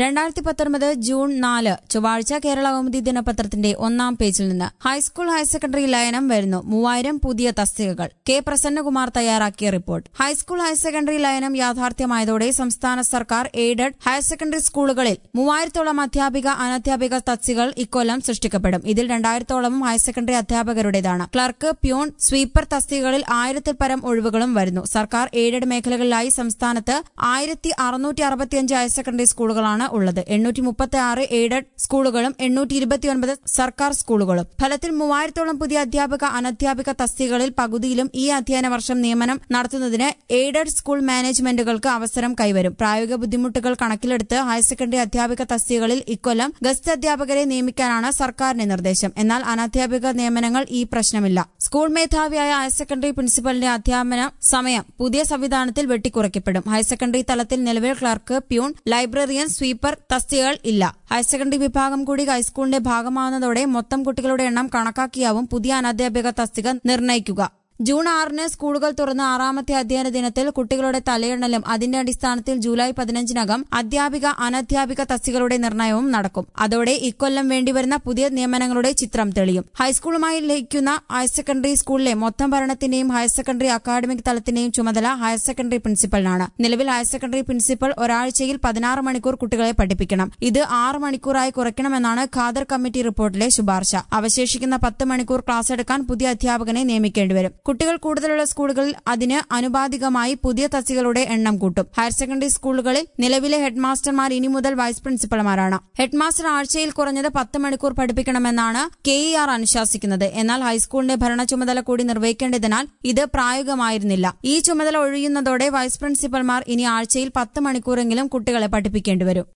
രണ്ടായിരത്തി പത്തൊൻപത് ജൂൺ നാല് ചൊവ്വാഴ്ച കേരള കൗമുദി ദിനപത്രത്തിന്റെ ഒന്നാം പേജിൽ നിന്ന് ഹൈസ്കൂൾ ഹയർ സെക്കൻഡറി ലയനം വരുന്നു മൂവായിരം പുതിയ തസ്തികകൾ കെ പ്രസന്നകുമാർ തയ്യാറാക്കിയ റിപ്പോർട്ട് ഹൈസ്കൂൾ ഹയർ സെക്കൻഡറി ലയനം യാഥാർത്ഥ്യമായതോടെ സംസ്ഥാന സർക്കാർ എയ്ഡഡ് ഹയർ സെക്കൻഡറി സ്കൂളുകളിൽ മൂവായിരത്തോളം അധ്യാപിക അനധ്യാപിക തസ്തികകൾ ഇക്കൊല്ലം സൃഷ്ടിക്കപ്പെടും ഇതിൽ രണ്ടായിരത്തോളവും ഹയർ സെക്കൻഡറി അധ്യാപകരുടേതാണ് ക്ലർക്ക് പ്യൂൺ സ്വീപ്പർ തസ്തികകളിൽ ആയിരത്തിൽ പരം ഒഴിവുകളും വരുന്നു സർക്കാർ എയ്ഡഡ് മേഖലകളിലായി സംസ്ഥാനത്ത് ആയിരത്തി അറുന്നൂറ്റി അറുപത്തിയഞ്ച് ഹയർ സെക്കൻഡറി സ്കൂളുകളാണ് ഉള്ളത് എണ്ണൂറ്റി മുപ്പത്തി ആറ് എയ്ഡഡ് സ്കൂളുകളും എണ്ണൂറ്റി ഇരുപത്തിയൊൻപത് സർക്കാർ സ്കൂളുകളും ഫലത്തിൽ മൂവായിരത്തോളം പുതിയ അധ്യാപക അനധ്യാപിക തസ്തികകളിൽ പകുതിയിലും ഈ അധ്യയന വർഷം നിയമനം നടത്തുന്നതിന് എയ്ഡഡ് സ്കൂൾ മാനേജ്മെന്റുകൾക്ക് അവസരം കൈവരും പ്രായോഗിക ബുദ്ധിമുട്ടുകൾ കണക്കിലെടുത്ത് ഹയർ സെക്കൻഡറി അധ്യാപിക തസ്തികകളിൽ ഇക്കൊല്ലം ഗസ്റ്റ് അധ്യാപകരെ നിയമിക്കാനാണ് സർക്കാരിന്റെ നിർദ്ദേശം എന്നാൽ അനധ്യാപിക നിയമനങ്ങൾ ഈ പ്രശ്നമില്ല സ്കൂൾ മേധാവിയായ ഹയർ സെക്കൻഡറി പ്രിൻസിപ്പലിന്റെ അധ്യാപന സമയം പുതിയ സംവിധാനത്തിൽ വെട്ടിക്കുറയ്ക്കപ്പെടും ഹയർ സെക്കൻഡറി തലത്തിൽ നിലവിൽ ക്ലർക്ക് പ്യൂൺ ലൈബ്രറിയൻ സ്വീപ്പർ തസ്തികകൾ ഇല്ല ഹയർ സെക്കൻഡറി വിഭാഗം കൂടി ഹൈസ്കൂളിന്റെ ഭാഗമാകുന്നതോടെ മൊത്തം കുട്ടികളുടെ എണ്ണം കണക്കാക്കിയാവും പുതിയ അനധ്യാപക തസ്തിക നിർണ്ണയിക്കുക ജൂൺ ആറിന് സ്കൂളുകൾ തുറന്ന് ആറാമത്തെ അധ്യയന ദിനത്തിൽ കുട്ടികളുടെ തലയെണ്ണലും അതിന്റെ അടിസ്ഥാനത്തിൽ ജൂലൈ പതിനഞ്ചിനകം അധ്യാപിക അനധ്യാപിക തസ്തികളുടെ നിർണയവും നടക്കും അതോടെ ഇക്കൊല്ലം വേണ്ടിവരുന്ന പുതിയ നിയമനങ്ങളുടെ ചിത്രം തെളിയും ഹൈസ്കൂളുമായി ലയിക്കുന്ന ഹയർ സെക്കൻഡറി സ്കൂളിലെ മൊത്തം ഭരണത്തിന്റെയും ഹയർ സെക്കൻഡറി അക്കാദമിക് തലത്തിന്റെയും ചുമതല ഹയർ സെക്കൻഡറി പ്രിൻസിപ്പലിനാണ് നിലവിൽ ഹയർ സെക്കൻഡറി പ്രിൻസിപ്പൽ ഒരാഴ്ചയിൽ പതിനാറ് മണിക്കൂർ കുട്ടികളെ പഠിപ്പിക്കണം ഇത് ആറ് മണിക്കൂറായി കുറയ്ക്കണമെന്നാണ് ഖാദർ കമ്മിറ്റി റിപ്പോർട്ടിലെ ശുപാർശ അവശേഷിക്കുന്ന പത്ത് മണിക്കൂർ ക്ലാസ് എടുക്കാൻ പുതിയ അധ്യാപകനെ നിയമിക്കേണ്ടിവരും കുട്ടികൾ കൂടുതലുള്ള സ്കൂളുകളിൽ അതിന് അനുപാതികമായി പുതിയ തസ്തികളുടെ എണ്ണം കൂട്ടും ഹയർ സെക്കൻഡറി സ്കൂളുകളിൽ നിലവിലെ ഹെഡ്മാസ്റ്റർമാർ ഇനി മുതൽ വൈസ് പ്രിൻസിപ്പൽമാരാണ് ഹെഡ്മാസ്റ്റർ ആഴ്ചയിൽ കുറഞ്ഞത് പത്ത് മണിക്കൂർ പഠിപ്പിക്കണമെന്നാണ് കെ ഇ ആർ അനുശാസിക്കുന്നത് എന്നാൽ ഹൈസ്കൂളിന്റെ ഭരണ ചുമതല കൂടി നിർവഹിക്കേണ്ടതിനാൽ ഇത് പ്രായോഗികമായിരുന്നില്ല ഈ ചുമതല ഒഴിയുന്നതോടെ വൈസ് പ്രിൻസിപ്പൽമാർ ഇനി ആഴ്ചയിൽ പത്ത് മണിക്കൂറെങ്കിലും കുട്ടികളെ പഠിപ്പിക്കേണ്ടിവരും